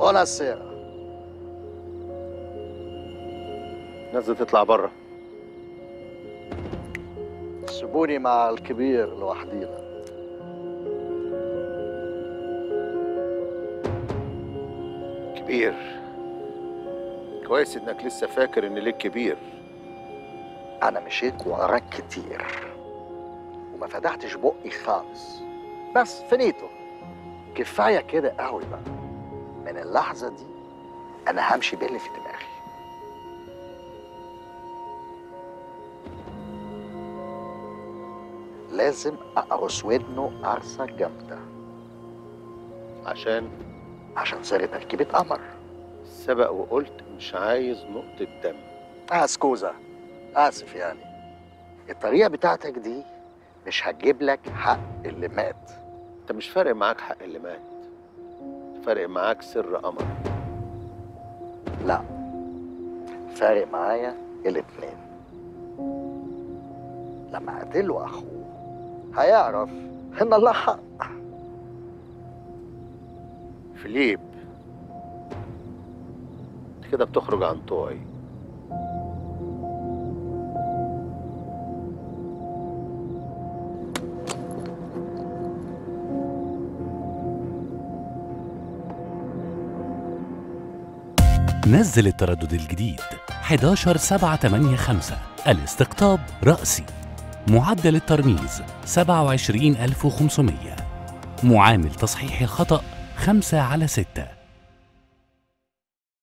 Buonasera نازل تطلع بره سيبوني مع الكبير لوحدينا كبير كويس انك لسه فاكر ان ليك كبير أنا مشيت وراك كتير وما فتحتش بقي خالص بس فنيته كفاية كده قوي بقى من اللحظة دي أنا همشي باللي في دماغي لازم أقرص ودنه قرصة جامدة عشان عشان سارق تركيبة قمر سبق وقلت مش عايز نقطة دم آه سكوزا آسف يعني الطريقة بتاعتك دي مش هتجيب لك حق اللي مات انت مش فارق معاك حق اللي مات فارق معاك سر قمر لا فارق معايا الاتنين لما قتله اخوه هيعرف ان الله حق فيليب انت كده بتخرج عن طوعي نزل التردد الجديد 11785 الاستقطاب رأسي معدل الترميز 27500 معامل تصحيح الخطأ 5 على 6